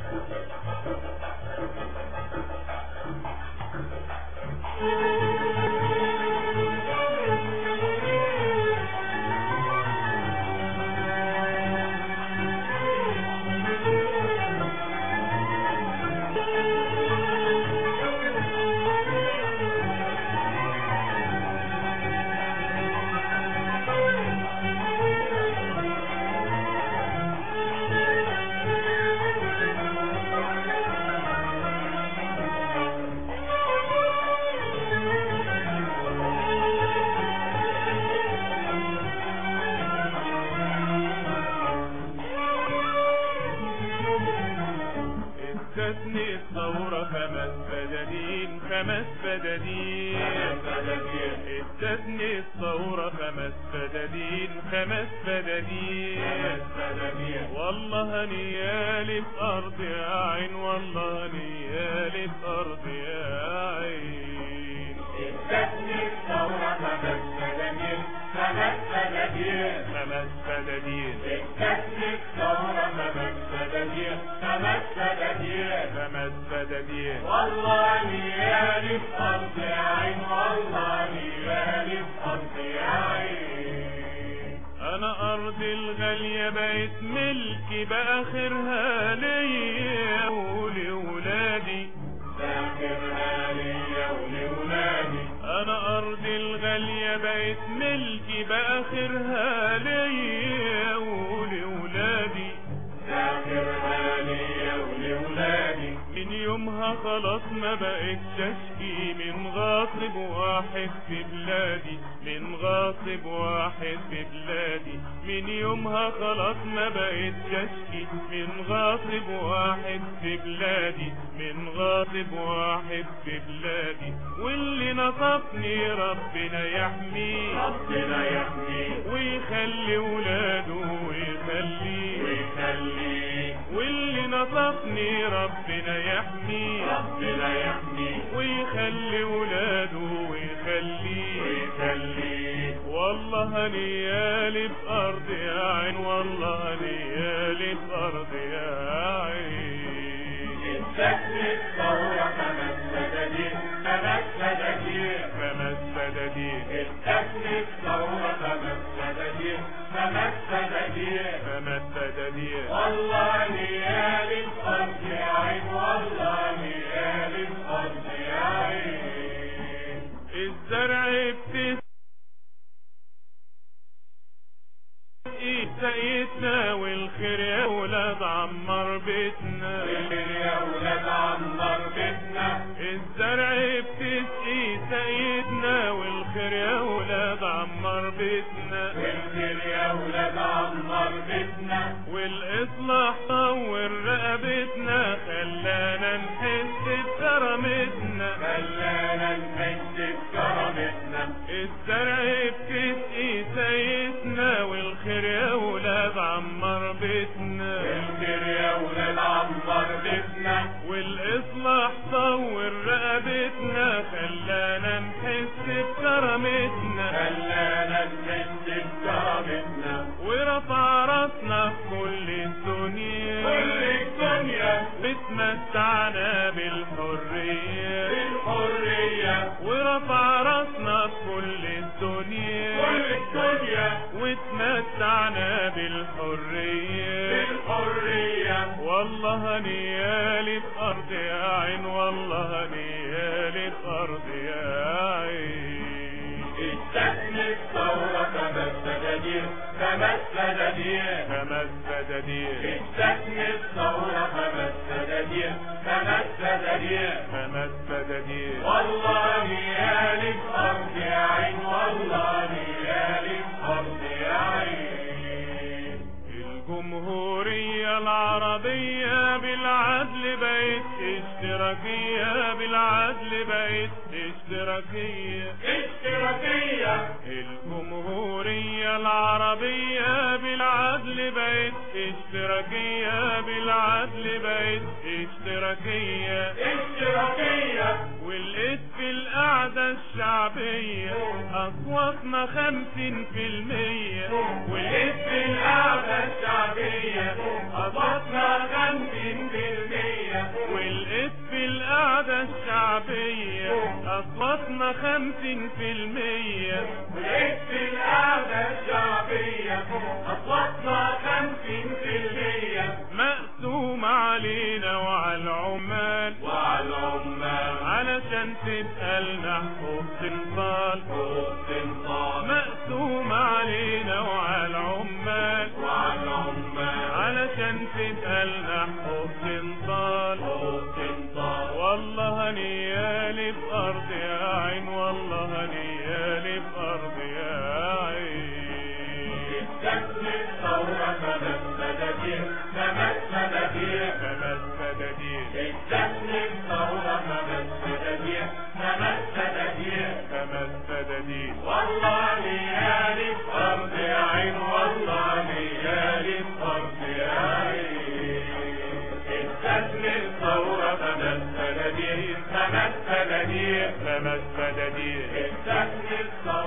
استثني الثورة خمس فدادين خمس فدادين استثني الثورة خمس فدادين خمس فدادين والله نيالي في أرض يا عين والله نيالي في أرض يا عين استثني الثورة خمس فدادين خمس فدادين خمس فدادين استثني الثورة خمس فدادين خمس فدادين خمس فدادين والله نيالي في أرض يا عين والله نيالي في أرض يا عين انا ارضي الغالية بقت ملكي باخرها ليا ولولادي فاكرها ليا ولولادي انا ارضي الغالية بقت ملكي باخرها ليا ولولادي فاكرها ليا ولولادي من يومها خلاص ما بقتش اشكي من غاصب واحد في بلادي من غاصب واحد في بلادي من يومها خلاص ما بقتش اشكي من غاصب واحد في بلادي من غاصب واحد في بلادي واللي نصفني ربنا يحميه ربنا يحميه ويخلي ولاده ويخليه ويخليه واللي نصفني ربنا يحميه ربنا يحميه ويخلي ولاده ويخليه ويخليه والله نيالي في أرض يا عين والله نيالي في أرض يا عين استثني الثورة خمس فدادين خمس فدادين خمس فدادين استثني الثورة خمس فدادين خمس فدادين خمس فدادين والله نيالي في أرض يا عين والله نيالي في أرض يا عين الزرع بتسقي سقيتنا والخير يا ولاد عمر بيتنا والخير يا ولاد عمر بيتنا الزرع بتسقي سقيتنا والخير يا ولاد عمر بيتنا والخير يا ولاد عمر بيتنا والاصلاح طور رقبتنا خلانا نحس بكرامتنا خلانا نحس بكرامتنا الزرع بتسقي سيتنا والخير يا ولاد عمر بيتنا والخير يا ولاد عمر بيتنا والاصلاح طور رقبتنا خلانا نحس بكرامتنا خلانا نحس بكرامتنا ورفع راسنا في كل الدنيا كل الدنيا بتمتعنا بالحرية بالحرية ورفع راسنا في كل الدنيا كل الدنيا وتمتعنا بالحرية بالحرية والله نيالي في أرض يا عين والله نيالي في أرض يا عين استثني الثورة خمس فدادين خمس فدادين خمس فدادين استثني الثورة خمس فدادين خمس فدادين خمس فدادين والله نيالي في أرض يا عين والله نيالي في أرض يا عين الجمهورية العربية بالعدل بقت اشتراكية بالعدل بقت اشتراكية اشتراكية الجمهورية العربية بالعدل بقت اشتراكية بالعدل بقت اشتراكية اشتراكية والاتفاق القعدة الشعبية أصواتنا خمسين في المية ولف القعدة الشعبية أصواتنا خمسين في المية والقف في القعدة الشعبية أصواتنا خمسين في المية ولف القعدة الشعبية أصواتنا خمسين في المية مقسوم علينا وعلى العمال وعلى العمال علشان تبقى لنا حقوق تنفال فوق تنطال مقسوم علينا وعلى العمال وعلى العمال علشان تبقى لنا حقوق تنفال فوق تنطال والله هنيالي بأرض يا عين والله هنيالي بأرض يا عين كسر الثورة خمس مدادير خمس مدادير خمس مدادير الكسر الثورة خمس مدادير خمس مدادير خمس مدادير والله ليالي في أرض عين والله ليالي في أرض عين الكسر الثورة خمس مدادير خمس مدادير خمس مدادير الكسر الثورة